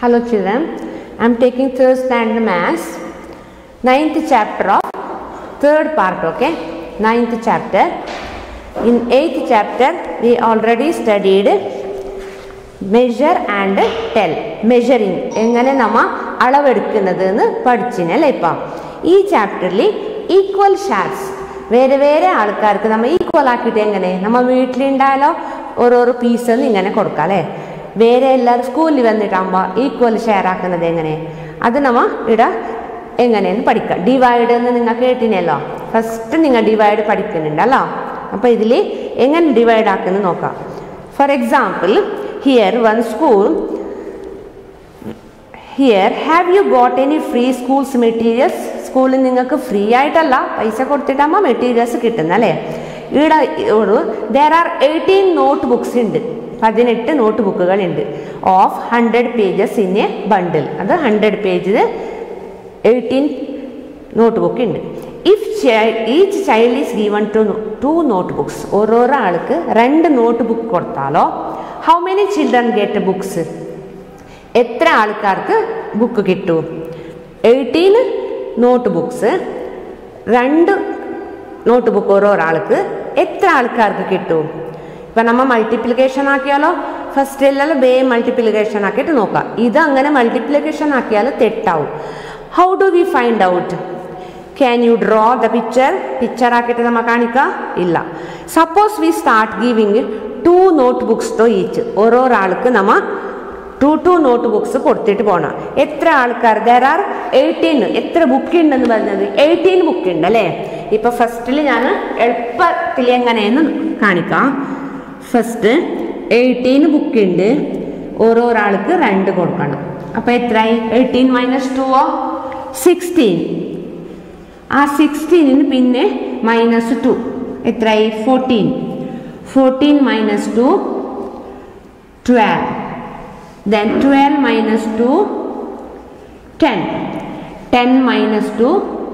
Hello children, I am taking third standard maths, ninth chapter of third part, okay? Ninth chapter. In eighth chapter, we already studied measure and tell. Measuring. എങ്ങനെ നമ്മ അളവെടുക്കുന്നത് എന്ന് പഠിച്ചിനല്ലേ ഇപ്പം ഈ ചാപ്റ്ററിൽ equal ഷാർട്സ് വേറെ വേറെ ആൾക്കാർക്ക് നമ്മൾ ഈക്വൽ ആക്കിയിട്ട് എങ്ങനെ നമ്മൾ വീട്ടിലുണ്ടായാലോ ഓരോരോ പീസ് ഇങ്ങനെ കൊടുക്കാം അല്ലേ വേറെ എല്ലാവരും സ്കൂളിൽ വന്നിട്ടാകുമ്പോൾ ഈക്വൽ ഷെയർ ആക്കുന്നത് എങ്ങനെ അത് നമ്മ ഇവിടെ എങ്ങനെയെന്ന് പഠിക്കാം ഡിവൈഡ് എന്ന് നിങ്ങൾ കേട്ടിനല്ലോ ഫസ്റ്റ് നിങ്ങൾ ഡിവൈഡ് പഠിക്കുന്നുണ്ടല്ലോ അപ്പോൾ ഇതിൽ എങ്ങനെ ഡിവൈഡ് ആക്കുന്നത് നോക്കാം for example here one school here have you got any free schools materials സ്കൂളിൽ നിങ്ങൾക്ക് ഫ്രീ ആയിട്ടല്ല പൈസ കൊടുത്തിട്ടാകുമ്പോൾ മെറ്റീരിയൽസ് കിട്ടുന്നല്ലേ ഇവിടെ ഒരു there are eighteen notebooks ഉണ്ട് പതിനെട്ട് നോട്ട് ബുക്കുകൾ ഉണ്ട് of hundred pages in a bundle അത് ഹൺഡ്രഡ് പേജിൽ എയ്റ്റീൻ നോട്ട് ബുക്ക് ഉണ്ട് if each child is given two two notebooks ഓരോരോ ആൾക്ക് രണ്ട് നോട്ട് ബുക്ക് കൊടുത്താലോ how many children get books എത്ര ആൾക്കാർക്ക് ബുക്ക് കിട്ടും എയ്റ്റീൻ നോട്ട് ബുക്സ് രണ്ട് നോട്ട് ബുക്ക് ഓരോരാൾക്ക് എത്ര ആൾക്കാർക്ക് കിട്ടും ഇപ്പം നമ്മൾ മൾട്ടിപ്ലിക്കേഷൻ ആക്കിയാലോ ഫസ്റ്റ് എല്ലാം ബേ മൾട്ടിപ്ലിക്കേഷൻ ആക്കിയിട്ട് നോക്കാം ഇത് അങ്ങനെ മൾട്ടിപ്ലിക്കേഷൻ ആക്കിയാൽ തെറ്റാവും how do we find out can you draw the picture picture ആക്കിയിട്ട് നമ്മൾ കാണിക്കുക ഇല്ല suppose we start giving two notebooks to each ഓരോരാൾക്ക് നമ്മൾ ടു ടു നോട്ട് ബുക്സ് കൊടുത്തിട്ട് പോകണം എത്ര ആൾക്കാർ ദർ ആർ എയ്റ്റീൻ എത്ര ബുക്ക് ഉണ്ടെന്ന് പറഞ്ഞത് എയ്റ്റീൻ ബുക്ക് ഉണ്ട് അല്ലേ ഇപ്പൊ ഫസ്റ്റിൽ ഞാൻ എളുപ്പത്തിൽ എങ്ങനെയെന്ന് കാണിക്കാം ഫസ്റ്റ് എയ്റ്റീൻ ബുക്ക് ഉണ്ട് ഓരോരാൾക്ക് രണ്ട് കൊടുക്കണം അപ്പൊ എത്രയായി eighteen minus two oh sixteen ah സിക്സ്റ്റീനിന് പിന്നെ മൈനസ് ടു എത്രയായി fourteen fourteen minus two twelve then 12 minus 2 10 10 minus 2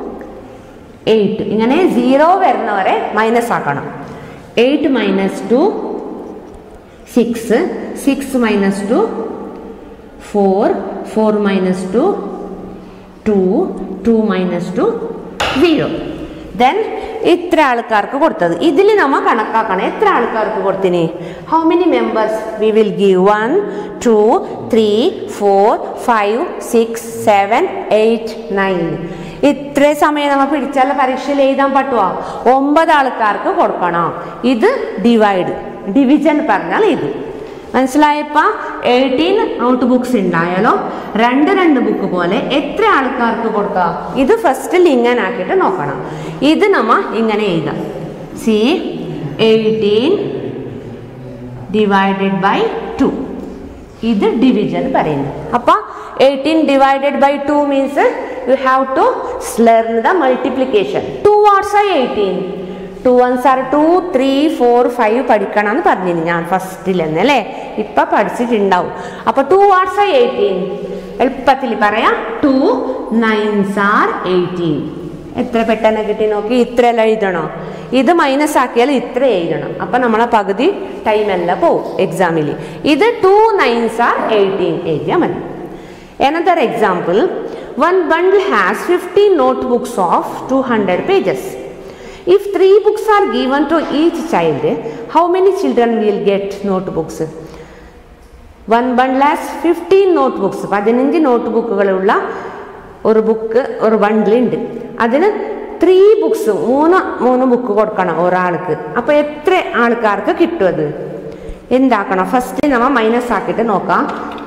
8 ഇങ്ങനെ സീറോ വരുന്നവരെ മൈനസ് ആക്കണം eight minus two six six minus two four four minus two two two minus two zero then ഇത്ര ആൾക്കാർക്ക് കൊടുത്തത് ഇതിൽ നമ്മൾ കണക്കാക്കണം എത്ര ആൾക്കാർക്ക് കൊടുത്തിനി how many members we will give one two three four five six seven eight nine ഇത്ര സമയം നമ്മൾ പിടിച്ചാൽ പരീക്ഷയിൽ എഴുതാൻ പറ്റുമോ ഒമ്പത് ആൾക്കാർക്ക് കൊടുക്കണം ഇത് ഡിവൈഡ് ഡിവിഷൻ പറഞ്ഞാൽ ഇത് മനസ്സിലായപ്പ എയ്റ്റീൻ നോട്ട് ബുക്സ് ഉണ്ടായാലോ രണ്ട് രണ്ട് ബുക്ക് പോലെ എത്ര ആൾക്കാർക്ക് കൊടുക്കാം ഇത് ഫസ്റ്റിൽ ഇങ്ങനെ ആക്കിയിട്ട് നോക്കണം ഇത് നമ്മ ഇങ്ങനെ എഴുതാം see eighteen divided by two ഇത് ഡിവിഷൻ പറയുന്നു അപ്പൊ eighteen divided by two means you have to learn the multiplication two what's eighteen two ones are two three four five പഠിക്കണം എന്ന് പറഞ്ഞിരുന്നു ഞാൻ ഫസ്റ്റിലെന്ന് അല്ലേ ഇപ്പം പഠിച്ചിട്ടുണ്ടാവും അപ്പോൾ ടു വാട്ട്സ് എയ്റ്റീൻ എളുപ്പത്തിൽ പറയാം ടു നയൻസ് ആർ എയ്റ്റീൻ എത്ര പെട്ടെന്ന് കിട്ടി നോക്കി ഇത്ര എല്ലാം എഴുതണോ ഇത് മൈനസ് ആക്കിയാൽ ഇത്ര എഴുതണം അപ്പം നമ്മളെ പകുതി ടൈം എല്ലാം പോവും എക്സാമിൽ ഇത് ടു നയൻസ് ആർ എയ്റ്റീൻ എഴുതിയാൽ മതി Another example, one bundle has 50 notebooks of 200 pages. If three books are given to each child, how many children will get notebooks? One bundle has fifteen notebooks പതിനഞ്ച് നോട്ട് ബുക്കുകളുള്ള ഒരു book ഒരു ബണ്ടിലുണ്ട് അതിന് three books മൂന്ന് മൂന്ന് book കൊടുക്കണം ഒരാൾക്ക് അപ്പോൾ എത്ര ആൾക്കാർക്ക് കിട്ടും അത് എന്താക്കണം ഫസ്റ്റ് നമ്മൾ മൈനസ് ആക്കിയിട്ട് നോക്കാം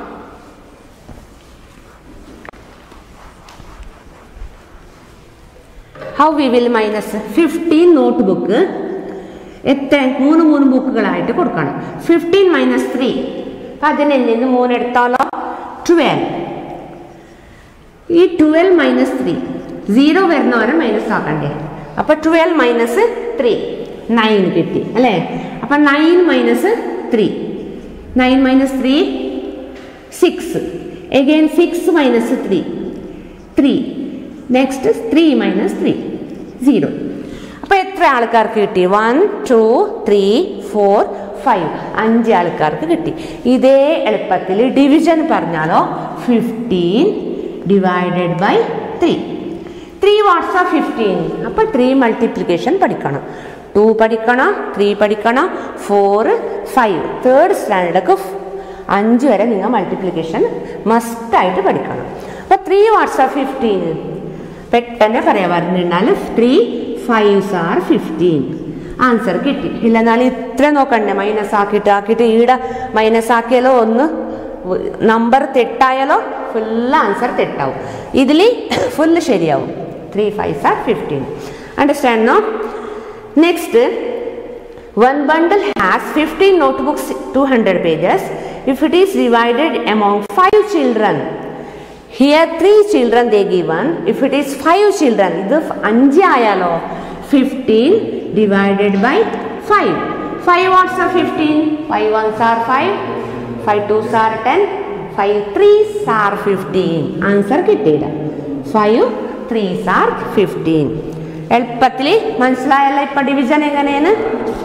how we will minus fifteen notebook എത്ര മൂന്ന് മൂന്ന് ബുക്കുകളായിട്ട് കൊടുക്കണം ഫിഫ്റ്റീൻ മൈനസ് ത്രീ പതിനഞ്ചിന് മൂന്ന് എടുത്താലോ ട്വൽവ് ഈ ട്വൽവ് മൈനസ് ത്രീ സീറോ വരുന്നവരെ മൈനസ് ആക്കണ്ടേ അപ്പൊ ട്വൽവ് മൈനസ് ത്രീ നയൻ കിട്ടി അല്ലേ അപ്പൊ nine minus three nine minus three six again six minus three three next three minus three zero അപ്പോൾ എത്ര ആൾക്കാർക്ക് കിട്ടി one two three four five അഞ്ച് ആൾക്കാർക്ക് കിട്ടി ഇതേ എളുപ്പത്തിൽ ഡിവിഷൻ പറഞ്ഞാലോ fifteen divided by three three what's of fifteen അപ്പോൾ ത്രീ മൾട്ടിപ്ലിക്കേഷൻ പഠിക്കണം ടു പഠിക്കണം ത്രീ പഠിക്കണം ഫോർ ഫൈവ് തേർഡ് സ്റ്റാൻഡേർഡൊക്കെ അഞ്ച് വരെ നിങ്ങൾ മൾട്ടിപ്ലിക്കേഷൻ മസ്റ്റായിട്ട് പഠിക്കണം അപ്പോൾ ത്രീ വാട്ട്സ് ഓഫ് ഫിഫ്റ്റീൻ പെട്ടെന്ന് പറയാൻ പറഞ്ഞിരുന്നാൽ three fives are fifteen answer കിട്ടി ഇല്ലെന്നാൽ ഇത്ര നോക്കണ്ടേ മൈനസ് ആക്കിയിട്ട് ആക്കിയിട്ട് ഈടെ മൈനസ് ആക്കിയാലോ ഒന്ന് നമ്പർ തെറ്റായാലോ ഫുൾ ആൻസർ തെറ്റാവും ഇതിൽ ഫുള്ള് ശരിയാവും three fives are fifteen understand no next One bundle has 15 notebooks, 200 pages. If it is divided among 5 children, here 3 children they given. If it is 5 children, ഇത് അഞ്ച് ആയാലോ fifteen divided by five five what's are fifteen five ones are five five twos are ten five threes are fifteen answer കിട്ടിയില്ല five threes are fifteen എളുപ്പത്തിൽ മനസ്സിലായല്ലോ ഇപ്പം division എങ്ങനെയാണ്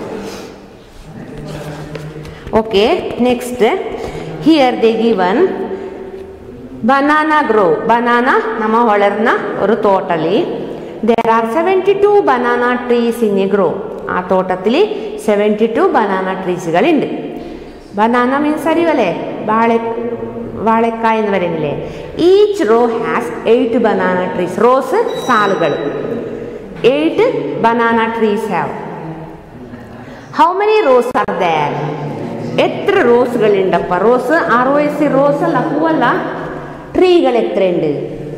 okay next here they given banana grove banana നമ്മ വളർന്ന ഒരു തോട്ടത്തിൽ there are seventy two banana trees in a grove ആ തോട്ടത്തിൽ സെവൻറ്റി ടു ബനാന ട്രീസുകളുണ്ട് ബനാന മീൻസ് അറിയുമല്ലേ വാഴ വാഴക്കായ എന്ന് പറയുന്നില്ലേ each raw has eight banana trees rows സാലുകൾ eight banana trees have how many rows are there എത്ര റോസുകൾ ഉണ്ടപ്പ റോസ് ആറ് വയസ്സ് റോസ് അല്ല പൂവല്ല ട്രീകൾ എത്രയുണ്ട്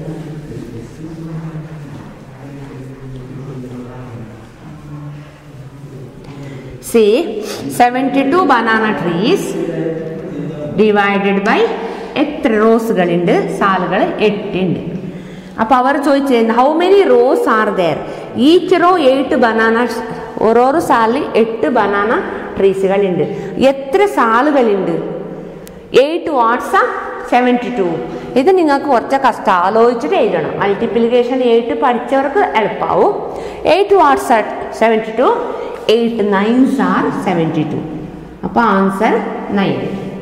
see seventy two banana trees divided by എത്ര റോസുകളുണ്ട് സാലുകൾ എട്ടുണ്ട് അപ്പോൾ അവർ ചോദിച്ചത് how many rows are there each row eight banana ഓരോരോ സാലിൽ എട്ട് ബനാന ട്രീസുകളുണ്ട് എത്ര സാലുകളുണ്ട് എയ്റ്റ് വാട്ട്സ് സെവൻറ്റി ടു ഇത് നിങ്ങൾക്ക് കുറച്ച് കഷ്ടം ആലോചിച്ചിട്ട് എഴുതണം മൾട്ടിപ്ലിക്കേഷൻ എയ്റ്റ് പഠിച്ചവർക്ക് എളുപ്പമാവും eight what's seventy two eight nines are seventy two അപ്പോൾ answer nine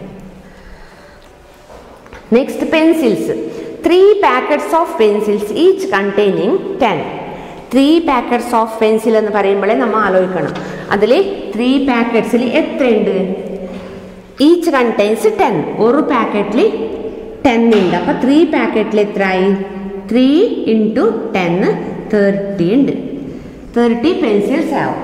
next pencils three packets of pencils each containing ten three packets of pencil എന്ന് പറയുമ്പോഴേ നമ്മൾ ആലോചിക്കണം അതിൽ ത്രീ പാക്കറ്റ്സിൽ എത്രയുണ്ട് ഈച്ച് കണ്ടെയ്ൻസ് ടെൻ ഒരു പാക്കറ്റിൽ ടെൻ ഉണ്ട് അപ്പോൾ ത്രീ പാക്കറ്റിൽ എത്രയായി ത്രീ ഇൻറ്റു ടെൻ തേർട്ടി ഉണ്ട് തേർട്ടി പെൻസിൽസ് ആവും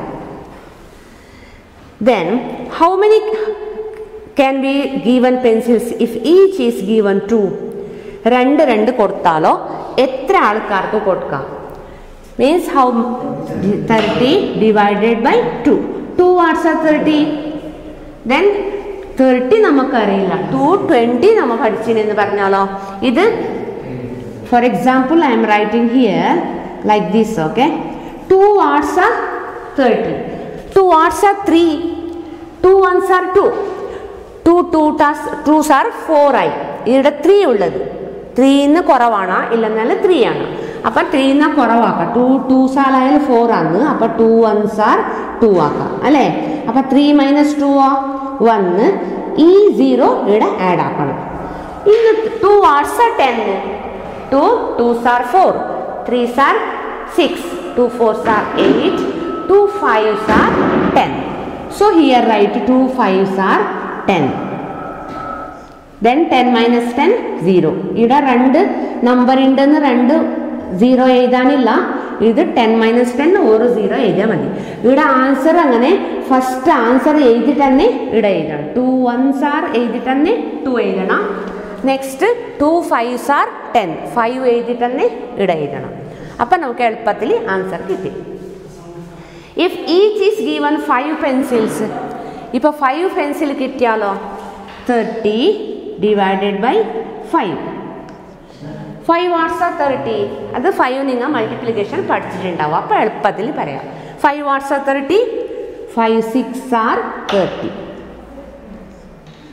then how many can be given pencils if each is given two രണ്ട് രണ്ട് കൊടുത്താലോ എത്ര ആൾക്കാർക്ക് കൊടുക്കാം means how thirty divided by two two what's are thirty then thirty നമുക്കറിയില്ല ടു ട്വൻറ്റി നമ്മൾ പഠിച്ചിനെന്ന് പറഞ്ഞാലോ ഇത് for example I am writing here like this okay two what's are thirty two what's are three two ones are to two two twos twos are four ആയി ഇവിടെ three ഉള്ളത് ത്രീന്ന് കുറവാണ് ഇല്ലെന്നാൽ three ആണ് അപ്പം ത്രീന്ന് കുറവാക്കാം ടു ടു സാലായാലും four ആണ് അപ്പം ടു വൺസ് ആർ ടു ആക്കാം അല്ലേ അപ്പം ത്രീ മൈനസ് ടു ആ വന്ന് ഈ സീറോ ഇവിടെ ആഡ് ആക്കണം ഇന്ന് two what's are ten two twos are four threes are six two fours are eight two fives are ten so here write two fives are ten then ten minus ten zero ഇവിടെ രണ്ട് number ഉണ്ടെന്ന് രണ്ട് zero എഴുതാനില്ല ഇത് ten minus ten ഒരു zero എഴുതിയാൽ മതി ഇവിടെ ആൻസർ അങ്ങനെ ഫസ്റ്റ് ആൻസർ എഴുതിട്ട് തന്നെ ഇവിടെ എഴുതണം ടു വൺസ് ആർ എഴുതിട്ട് തന്നെ ടു എഴുതണം next two fives are ten five എഴുതിട്ട് തന്നെ ഇവിടെ എഴുതണം അപ്പം നമുക്ക് എളുപ്പത്തിൽ ആൻസർ കിട്ടി if each is given five pencils ഇപ്പോൾ ഫൈവ് പെൻസിൽ കിട്ടിയാലോ thirty divided by five five what's are thirty അത് ഫൈവ് നിങ്ങൾ മൾട്ടിപ്ലിക്കേഷൻ പഠിച്ചിട്ടുണ്ടാവും അപ്പോൾ എളുപ്പത്തിൽ പറയാം five what's are thirty five six are thirty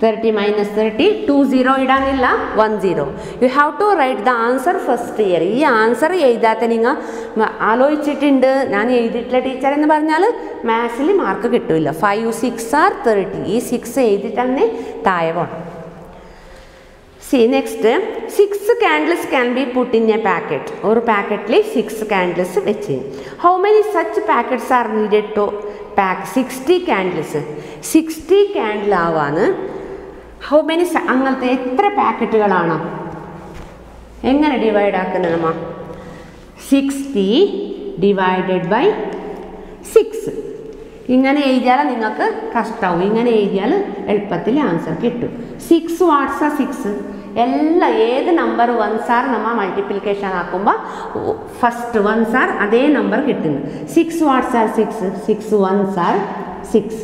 thirty minus thirty two zero ഇടാനില്ല one zero you have to write the answer first here ഈ answer എഴുതാത്ത നിങ്ങൾ ആലോചിച്ചിട്ടുണ്ട് ഞാൻ എഴുതിയിട്ടില്ല ടീച്ചർ എന്ന് പറഞ്ഞാൽ മാത്സിൽ മാർക്ക് കിട്ടില്ല ഫൈവ് സിക്സ് ആർ തേർട്ടി ഈ സിക്സ് എഴുതിയിട്ട് തന്നെ താഴെ പോകണം see next six candles can be put in a packet ഒരു പാക്കറ്റിൽ സിക്സ് ക്യാൻഡിൽസ് വെച്ച് how many such packets are needed to pack sixty candles sixty candle ആവാന്ന് ഹൗ മെനി അങ്ങനത്തെ എത്ര പാക്കറ്റുകളാണ് എങ്ങനെ ഡിവൈഡ് ആക്കുന്നത് നമ്മ സിക്സ്റ്റി ഡിവൈഡഡ് ബൈ സിക്സ് ഇങ്ങനെ എഴുതിയാൽ നിങ്ങൾക്ക് കഷ്ടാവും ഇങ്ങനെ എഴുതിയാൽ എളുപ്പത്തിൽ ആൻസർ കിട്ടും സിക്സ് വാട്ട്സ് സിക്സ് എല്ലാ ഏത് നമ്പർ വൺസ് ആർ നമ്മൾ മൾട്ടിപ്ലിക്കേഷൻ ആക്കുമ്പോൾ ഫസ്റ്റ് വൺസ് ആർ അതേ നമ്പർ കിട്ടുന്നു six what's are six six ones are six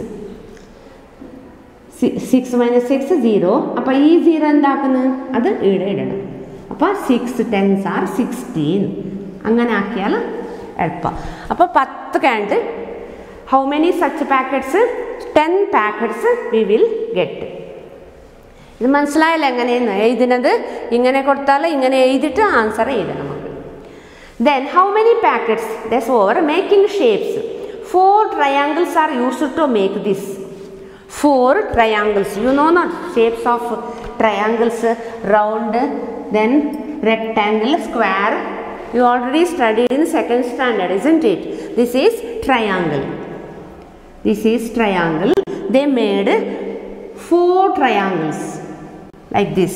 six minus six zero അപ്പോൾ ഈ സീറോ എന്താക്കുന്നത് അത് ഇവിടെ ഇടണം അപ്പോൾ സിക്സ് ടെൻസ് ആർ സിക്സ്റ്റീൻ അങ്ങനെ ആക്കിയാൽ എളുപ്പം അപ്പോൾ പത്ത് candle how many such packets ten packets we will get ഇത് മനസ്സിലായല്ലോ എങ്ങനെയെന്ന് എഴുതുന്നത് ഇങ്ങനെ കൊടുത്താൽ ഇങ്ങനെ എഴുതിയിട്ട് ആൻസർ എഴുതണം നമുക്ക് then how many packets thus over making shapes four triangles are used to make this four triangles you know not shapes of triangles round then rectangle square you already studied in second standard isn't it this is triangle this is triangle they made four triangles like this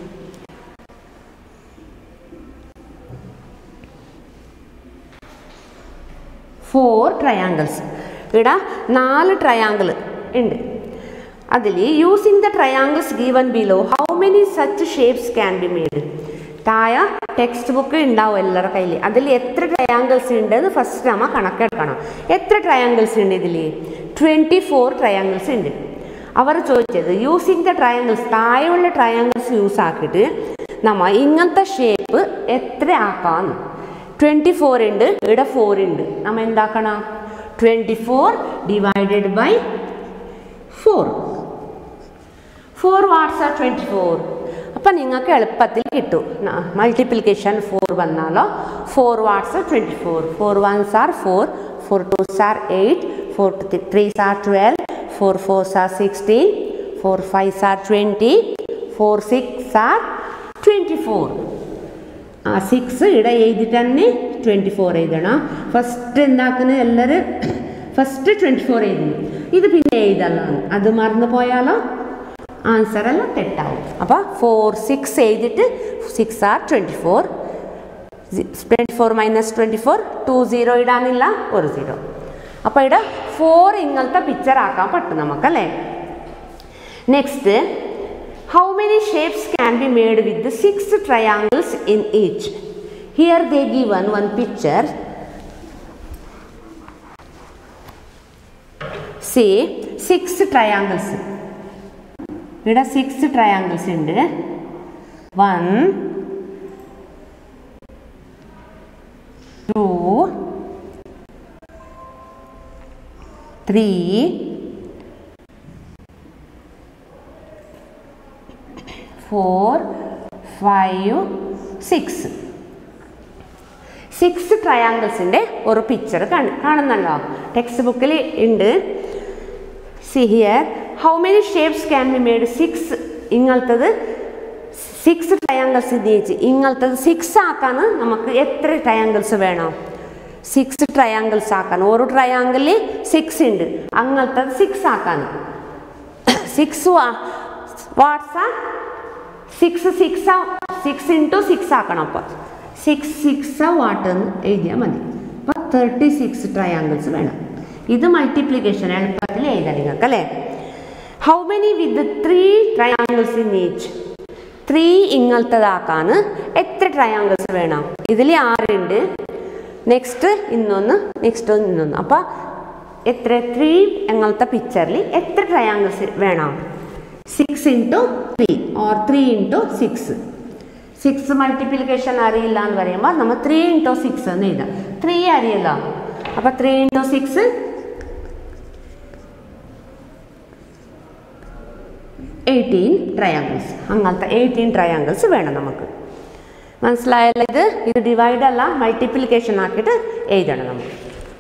four triangles ഇവിടെ നാല് triangle ഉണ്ട് അതിൽ using the triangles given below how many such shapes can be made താഴെ textbook ഉണ്ടാവും എല്ലാവരുടെ കയ്യിൽ അതിൽ എത്ര ട്രയാങ്കിൾസ് ഉണ്ട് എന്ന് ഫസ്റ്റ് നമ്മൾ കണക്കെടുക്കണം എത്ര ട്രയാങ്കിൾസ് ഉണ്ട് ഇതിൽ ട്വൻറ്റി ഫോർ ട്രയാങ്കിൾസ് ഉണ്ട് അവർ ചോദിച്ചത് യൂസിങ് ദ ട്രയാങ്കിൾസ് താഴെയുള്ള ട്രയാങ്കിൾസ് യൂസ് ആക്കിയിട്ട് നമ്മൾ ഇങ്ങനത്തെ ഷേപ്പ് എത്ര ആക്കാമെന്ന് ട്വൻറ്റി ഫോർ ഉണ്ട് ഇവിടെ ഫോർ ഉണ്ട് നമ്മൾ എന്താക്കണം twenty four divided by four four what's are twenty four അപ്പം നിങ്ങൾക്ക് എളുപ്പത്തിൽ കിട്ടും മൾട്ടിപ്ലിക്കേഷൻ ഫോർ വന്നാലോ four what's twenty four four ones are four four twos are eight four threes are twelve four fours are sixteen four fives are twenty four six are twenty four ആ six ഇവിടെ എഴുതിയിട്ട് തന്നെ twenty four എഴുതണം first എന്താക്കുന്നത് എല്ലാവരും first twenty four എഴുതുന്നു ഇത് പിന്നെ എഴുതലാണ് അത് മറന്നു പോയാലോ ആൻസർ എല്ലാം തെറ്റാവും അപ്പോൾ ഫോർ സിക്സ് എഴുതിയിട്ട് six are twenty four twenty four minus twenty four two zero ഇടാനില്ല ഒരു സീറോ അപ്പോൾ ഇവിടെ ഫോർ ഇങ്ങനത്തെ പിക്ചർ ആക്കാൻ പറ്റും നമുക്കല്ലേ next how many shapes can be made with six triangles in each here they given one picture see six triangles ഇവിടെ six triangles ഉണ്ട് one two three four five six six ട്രയാങ്കിൾസിൻ്റെ ഒരു picture കാണുന്നുണ്ടോ ടെക്സ്റ്റ് ബുക്കിൽ ഉണ്ട് see here how many shapes can be made six ഇങ്ങനത്തത് six triangles each ഇങ്ങനത്തത് സിക്സ് ആക്കാൻ നമുക്ക് എത്ര ട്രയാങ്കിൾസ് വേണം സിക്സ് ട്രയാങ്കിൾസ് ആക്കാൻ ഒരു ട്രയാങ്കിളിൽ സിക്സ് ഉണ്ട് അങ്ങനത്തത് സിക്സ് ആക്കാൻ സിക്സ് വാട്ട്സാ six six six into six ആക്കണം അപ്പോൾ സിക്സ് സിക്സ് വാട്ട് എന്ന് എഴുതിയാൽ മതി അപ്പോൾ തേർട്ടി സിക്സ് ട്രയാങ്കിൾസ് വേണം ഇത് മൾട്ടിപ്ലിക്കേഷൻ എളുപ്പത്തിൽ എഴുതാൻ നിങ്ങൾക്ക് അല്ലേ how many with three triangles in each three ഇങ്ങനത്തതാക്കാൻ എത്ര ട്രയാങ്കിൾസ് വേണം ഇതിൽ ആറുണ്ട് നെക്സ്റ്റ് ഇന്നൊന്ന് നെക്സ്റ്റ് ഒന്ന് ഇന്നൊന്ന് അപ്പോൾ എത്ര ത്രീ എങ്ങനത്തെ പിക്ചറിൽ എത്ര ട്രയാങ്കിൾസ് വേണം six into three or three into six six multiplication അറിയില്ല എന്ന് പറയുമ്പോൾ നമ്മൾ ത്രീ ഇൻറ്റു സിക്സ് എന്ന് എഴുതാം ത്രീ അറിയല്ലോ അപ്പോൾ three into six eighteen triangles അങ്ങനത്തെ എയ്റ്റീൻ ട്രയാങ്കിൾസ് വേണം നമുക്ക് മനസ്സിലായല്ലോ ഇത് ഇത് ഡിവൈഡ് അല്ല മൾട്ടിപ്ലിക്കേഷൻ ആക്കിയിട്ട് എഴുതണം നമുക്ക്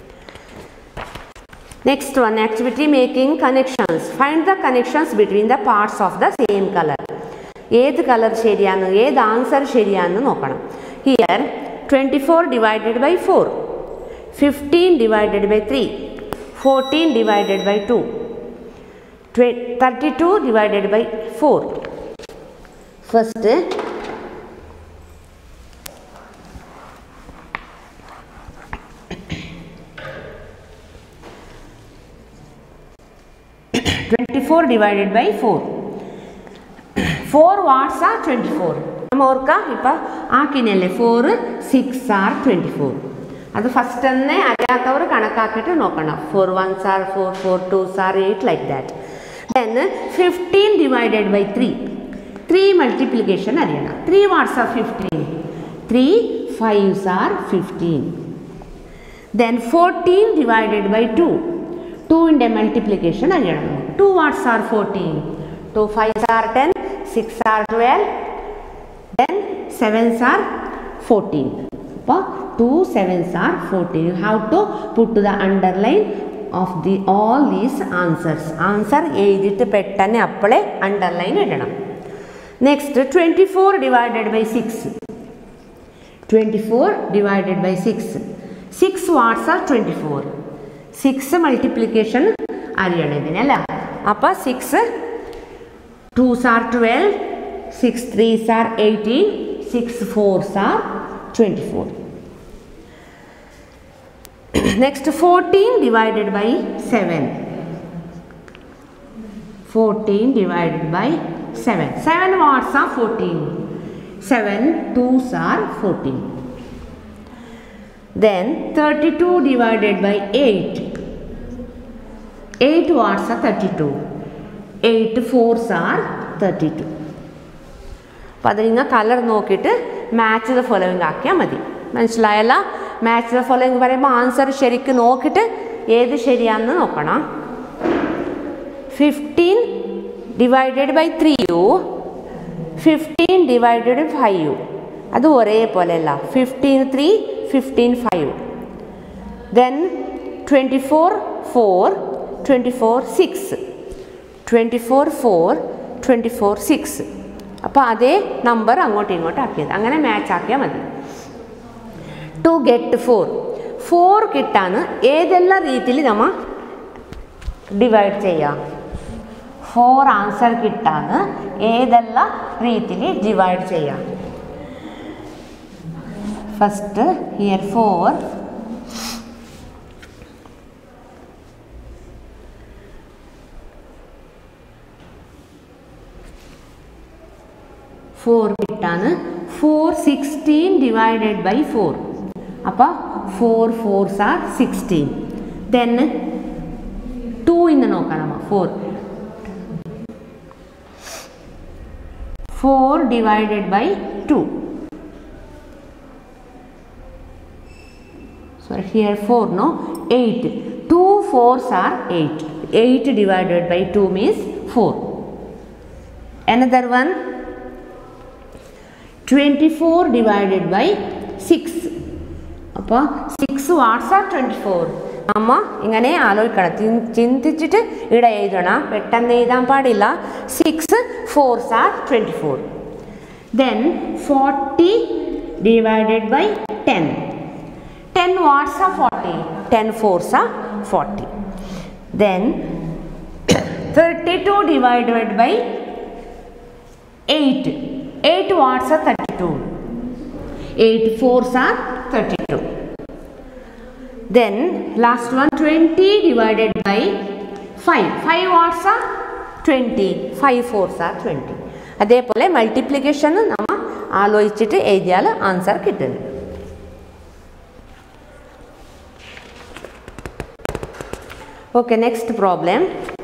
next one activity making connections find the connections between the parts of the same colour ഏത് കളർ ശരിയാന്ന് ഏത് ആൻസർ ശരിയാന്ന് നോക്കണം here twenty four divided by four fifteen divided by three fourteen divided by two thirty two divided by four first twenty four divided by four four what's are twenty four നമ്മൾ ഓർക്കാം ഇപ്പം ആക്കിനല്ലേ four six are twenty four അത് first തന്നെ അറിയാത്തവർ കണക്കാക്കിയിട്ട് നോക്കണം four ones are four four twos are eight like that then fifteen divided by three three multiplication അറിയണം three what's are fifteen three fives are fifteen then fourteen divided by two ടൂവിൻ്റെ multiplication അറിയണം നമുക്ക് two what's are fourteen two fives are ten six are twelve then sevens are fourteen അപ്പോൾ two sevens are fourteen you have to put the underline of the all these answers answer എഴുതിയിട്ട് പെട്ടെന്ന് അപ്പോളെ underline ഇടണം next twenty four divided by six twenty four divided by six six what's are twenty four six multiplication അറിയണം ഇതിനല്ല അപ്പോൾ six twos are twelve six threes are eighteen six fours are twenty four next fourteen divided by seven fourteen divided by seven seven what's are fourteen seven twos are fourteen then 32 divided by 8 8 watts are 32 8 fours are 32 അപ്പോൾ അത് നിങ്ങൾ colour നോക്കിയിട്ട് match the following ആക്കിയാൽ മതി മനസ്സിലായല്ല match the following പറയുമ്പോൾ answer ശരിക്കും നോക്കിയിട്ട് ഏത് ശരിയാണെന്ന് നോക്കണം fifteen divided by three fifteen divided five അത് ഒരേപോലെയല്ല fifteen three fifteen five then twenty four four twenty four six twenty four four twenty four six അപ്പോൾ അതേ നമ്പർ അങ്ങോട്ടും ഇങ്ങോട്ടും ആക്കിയത് അങ്ങനെ മാച്ച് ആക്കിയാൽ മതി ടു ഗെറ്റ് ഫോർ ഫോർ കിട്ടാൻ ഏതെല്ലാം രീതിയിൽ നമ്മൾ ഡിവൈഡ് ചെയ്യാം ഫോർ ആൻസർ കിട്ടാൻ ഏതെല്ലാം രീതിയിൽ ഡിവൈഡ് ചെയ്യാം ഫസ്റ്റ് ഹിയർ ഫോർ ഫോർ കിട്ടാൻ four sixteen divided by four അപ്പോൾ four fours are sixteen then two ഇന്ന് നോക്കാം നമ്മ four four divided by two sorry here 4 no 8 2 fours are 8 8 divided by 2 means 4 another one 24 divided by 6 അപ്പോൾ six what's are twenty four അമ്മ ഇങ്ങനെ ആലോചിക്കണം chin- ചിന്തിച്ചിട്ട് ഇവിടെ എഴുതണം പെട്ടെന്ന് എഴുതാൻ പാടില്ല six fours are twenty four then forty divided by ten 10 watts are 40 10 fours are 40 then 32 divided by 8 8 watts are 32 8 fours are 32 then last one 20 divided by 5 5 watts are 20 5 fours are 20 അതേപോലെ multiplication നമ്മൾ ആലോചിച്ചിട്ട് എഴുതിയാൽ answer കിട്ടുന്നു Okay, next problem.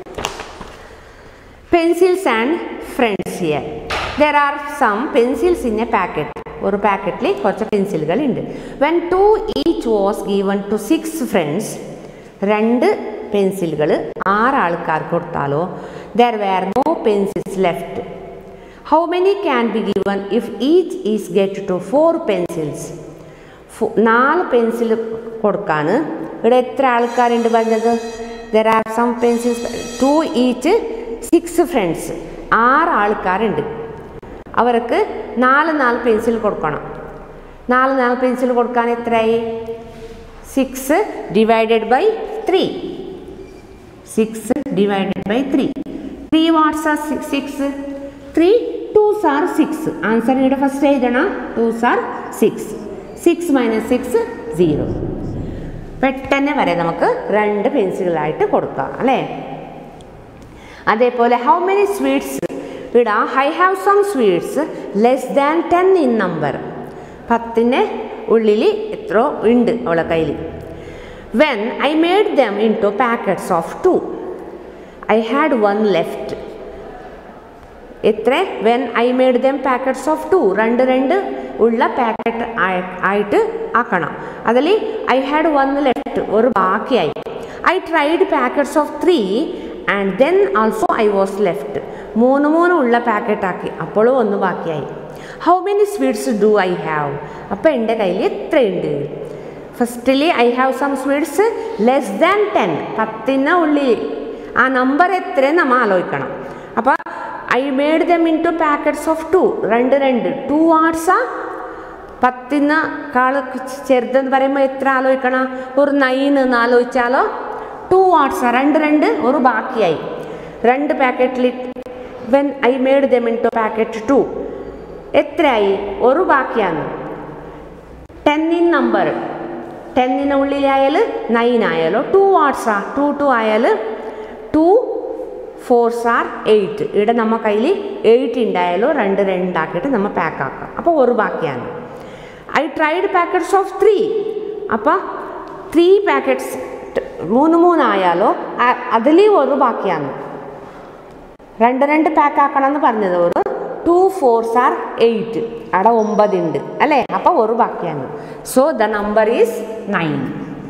Pencils and friends here. There are some pencils in a packet. ഒരു പാക്കറ്റിൽ കുറച്ച് പെൻസിലുകൾ ഉണ്ട് when two each was given to six friends രണ്ട് പെൻസിലുകൾ ആറ് ആൾക്കാർക്ക് കൊടുത്താലോ there were no pencils left how many can be given if each is get to four pencils നാല് പെൻസിൽ കൊടുക്കാൻ ഇവിടെ എത്ര ആൾക്കാരുണ്ട് പറഞ്ഞത് there are some pencils to each six friends ആറ് ആൾക്കാരുണ്ട് അവർക്ക് നാല് നാല് പെൻസിൽ കൊടുക്കണം നാല് നാല് പെൻസിൽ കൊടുക്കാൻ എത്രയായി six divided by three six divided by three three what's are six three twos are six answer ഇവിടെ ഫസ്റ്റ് എഴുതണം twos are six six minus six zero പെട്ടെന്ന് വരെ നമുക്ക് രണ്ട് പെൻസിലായിട്ട് കൊടുക്കാം അല്ലേ അതേപോലെ ഹൗ മെനി സ്വീറ്റ്സ് ഇടാ I have some sweets less than ten in number പത്തിന് ഉള്ളിൽ എത്രയോ ഉണ്ട് അവളെ കയ്യിൽ when I made them in two packets of two I had one left എത്ര when I made them packets of two രണ്ട് രണ്ട് ഉള്ള പാക്കറ്റ് ആയിട്ട് ആക്കണം അതിൽ ഐ ഹാഡ് വൺ ലെഫ്റ്റ് ഒരു ബാക്കിയായി I tried packets of three and then also I was left മൂന്ന് മൂന്ന് ഉള്ള പാക്കറ്റ് ആക്കി അപ്പോഴും ഒന്ന് ബാക്കിയായി how many sweets do I have അപ്പോൾ എൻ്റെ കയ്യിൽ എത്രയുണ്ട് firstly I have some sweets less than ten പത്തിന് ഉള്ളിൽ ആ നമ്പർ എത്രയും നമ്മൾ ആലോചിക്കണം അപ്പോൾ I made them in two packets of two രണ്ട് രണ്ട് ടു ആർട്സാ പത്തിന് കാള് ചെറുതെന്ന് പറയുമ്പോൾ എത്ര ആലോചിക്കണം ഒരു നൈൻ എന്ന് ആലോചിച്ചാലോ ടു ആർട്സാ രണ്ട് രണ്ട് ഒരു ബാക്കിയായി രണ്ട് പാക്കറ്റിൽ when I made them in two packet two എത്രയായി ഒരു ബാക്കിയാണ് ടെന്നിൻ നമ്പർ ടെന്നിന് ഉള്ളിലായാൽ നൈൻ ആയാലോ ടു ആർട്സാ ടു ടു ആയാൽ ടു ഫോർസ് ആർ എയ്റ്റ് ഇവിടെ നമ്മ കയ്യിൽ എയ്റ്റ് ഉണ്ടായാലോ രണ്ട് രണ്ടാക്കിയിട്ട് നമ്മൾ പാക്ക് ആക്കാം അപ്പോൾ ഒരു ബാക്കിയാണ് I tried packets of three അപ്പോൾ ത്രീ പാക്കറ്റ്സ് മൂന്ന് മൂന്നായാലോ അതിൽ ഒരു ബാക്കിയാണ് രണ്ട് രണ്ട് പാക്ക് ആക്കണം എന്ന് പറഞ്ഞത് ഒരു ടു ഫോർസ് ആർ എയ്റ്റ് അവിടെ ഒമ്പതുണ്ട് അല്ലേ അപ്പോൾ ഒരു ബാക്കിയാണ് so the number is nine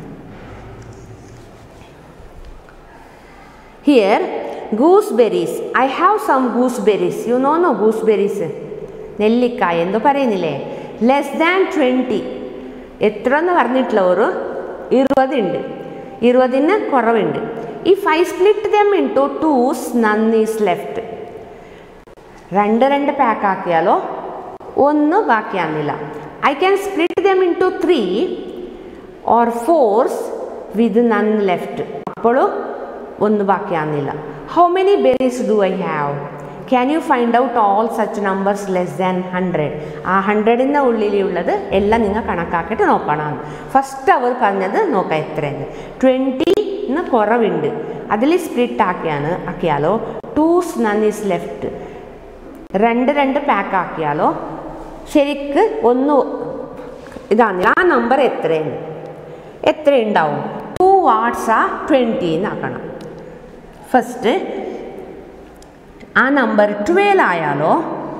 here gooseberries I have some gooseberries you know no gooseberries നെല്ലിക്കായ എന്തോ പറയുന്നില്ലേ ലെസ് ദാൻ ട്വൻറ്റി എത്ര എന്ന് പറഞ്ഞിട്ടില്ല ഒരു ഇരുപതുണ്ട് ഇരുപതിന് കുറവുണ്ട് if I split them in two twos none is left രണ്ട് രണ്ട് പാക്ക് ആക്കിയാലോ ഒന്ന് ബാക്കിയാകുന്നില്ല I can split them in two three or fours with none left അപ്പോഴും ഒന്ന് ബാക്കിയാകുന്നില്ല how many berries do I have can you find out all such numbers less than hundred ആ ഹൺഡ്രഡിൻ്റെ ഉള്ളിലുള്ളത് എല്ലാം നിങ്ങൾ കണക്കാക്കിയിട്ട് നോക്കണം ഫസ്റ്റ് അവർ പറഞ്ഞത് നോക്കാം എത്രയെന്ന് ട്വൻറ്റിന്ന് കുറവുണ്ട് അതിൽ സ്പ്ലിറ്റ് ആക്കിയാണ് ആക്കിയാലോ ടൂസ് നൺ ഈസ് ലെഫ്റ്റ് രണ്ട് രണ്ട് പാക്ക് ആക്കിയാലോ ശരിക്ക് ഒന്ന് ഇതാണ് ആ നമ്പർ എത്രയാണ് എത്ര ഉണ്ടാവും ടു വാട്ട്സ് ആ ട്വൻറ്റി എന്നാക്കണം ഫസ്റ്റ് ആ നമ്പർ ട്വൽവ് ആയാലോ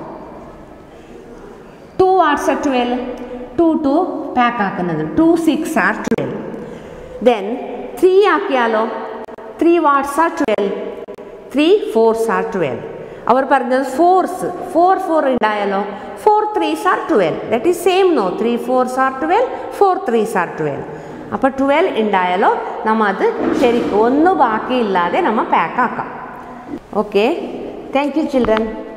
two what's are twelve two two pack ആക്കുന്നത് two six are twelve then three ആക്കിയാലോ three what's are twelve three fours are twelve അവർ പറഞ്ഞത് ഫോർസ് ഫോർ ഫോർ ഉണ്ടായാലോ four threes are twelve that is same no three fours are twelve four threes are twelve അപ്പോൾ twelve ഉണ്ടായാലോ നമ്മൾ അത് ശരിക്കും ഒന്നും ബാക്കിയില്ലാതെ നമ്മൾ പാക്ക് ആക്കാം ഓക്കെ താങ്ക് യു ചിൽഡ്രൻ